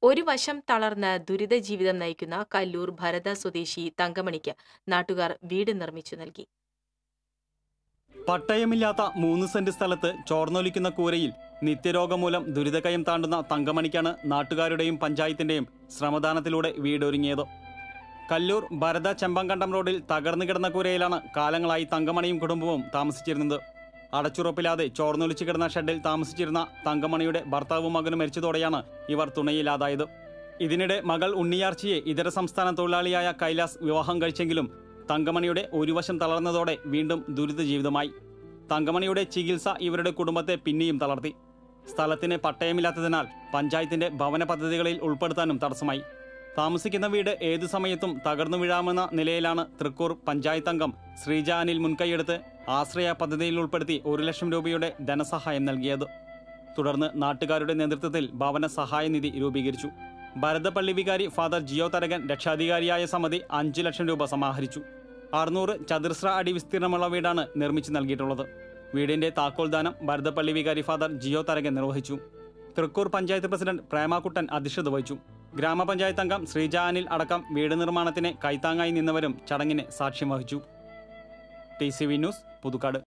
ഒരു വശം തളർന്ന് ദുരിത ജീവിതം നയിക്കുന്ന കല്ലൂർ ഭരത സ്വദേശി തങ്കമണിക്ക് നാട്ടുകാർ വീട് നിർമ്മിച്ചു നൽകി പട്ടയമില്ലാത്ത മൂന്ന് സെന്റ് സ്ഥലത്ത് ചോർന്നൊലിക്കുന്ന കൂരയിൽ നിത്യരോഗം മൂലം ദുരിതകയം താണ്ടുന്ന തങ്കമണിക്കാണ് നാട്ടുകാരുടെയും പഞ്ചായത്തിന്റെയും ശ്രമദാനത്തിലൂടെ വീടൊരുങ്ങിയത് കല്ലൂർ ഭരത ചെമ്പങ്കണ്ടം റോഡിൽ തകർന്നു കിടന്ന കൂരയിലാണ് കാലങ്ങളായി തങ്കമണിയും കുടുംബവും താമസിച്ചിരുന്നത് അടച്ചുറപ്പില്ലാതെ ചോർന്നൊലിച്ചു കിടന്ന ഷെഡിൽ താമസിച്ചിരുന്ന തങ്കമണിയുടെ ഭർത്താവും മകനും മരിച്ചതോടെയാണ് ഇവർ തുണയില്ലാതായത് ഇതിനിടെ മകൾ ഉണ്ണിയാർച്ചയെ ഇതര സംസ്ഥാന തൊഴിലാളിയായ കൈലാസ് വിവാഹം കഴിച്ചെങ്കിലും തങ്കമണിയുടെ ഒരു വശം തളർന്നതോടെ വീണ്ടും ദുരിത ജീവിതമായി തങ്കമണിയുടെ ചികിത്സ ഇവരുടെ കുടുംബത്തെ പിന്നെയും തളർത്തി സ്ഥലത്തിന് പട്ടയമില്ലാത്തതിനാൽ പഞ്ചായത്തിന്റെ ഭവന പദ്ധതികളിൽ ഉൾപ്പെടുത്താനും തടസ്സമായി താമസിക്കുന്ന വീട് ഏതു സമയത്തും തകർന്നു വീഴാമെന്ന നിലയിലാണ് തൃക്കൂർ പഞ്ചായത്ത് അംഗം ശ്രീജ അനിൽ മുൻകൈയെടുത്ത് ആശ്രയ പദ്ധതിയിൽ ഉൾപ്പെടുത്തി ഒരു ലക്ഷം രൂപയുടെ ധനസഹായം നൽകിയത് തുടർന്ന് നാട്ടുകാരുടെ നേതൃത്വത്തിൽ ഭവന സഹായ നിധി രൂപീകരിച്ചു ഭരതപ്പള്ളി വികാരി ഫാദർ ജിയോ തരകൻ രക്ഷാധികാരിയായ സമിതി അഞ്ചു ലക്ഷം രൂപ സമാഹരിച്ചു അറുന്നൂറ് ചതുരശ്ര അടി വിസ്തീർണമുള്ള വീടാണ് നിർമ്മിച്ചു നൽകിയിട്ടുള്ളത് വീടിന്റെ താക്കോൽദാനം ഭരതപ്പള്ളി വികാരി ഫാദർ ജിയോ തരകൻ നിർവഹിച്ചു തൃക്കൂർ പഞ്ചായത്ത് പ്രസിഡന്റ് പ്രേമാക്കുട്ടൻ അധ്യക്ഷത വഹിച്ചു ഗ്രാമപഞ്ചായത്ത് അംഗം ശ്രീജ അനിൽ അടക്കം വീട് നിർമ്മാണത്തിന് കൈത്താങ്ങായി നിന്നവരും ചടങ്ങിന് സാക്ഷ്യം വഹിച്ചു T C V news Puthukkad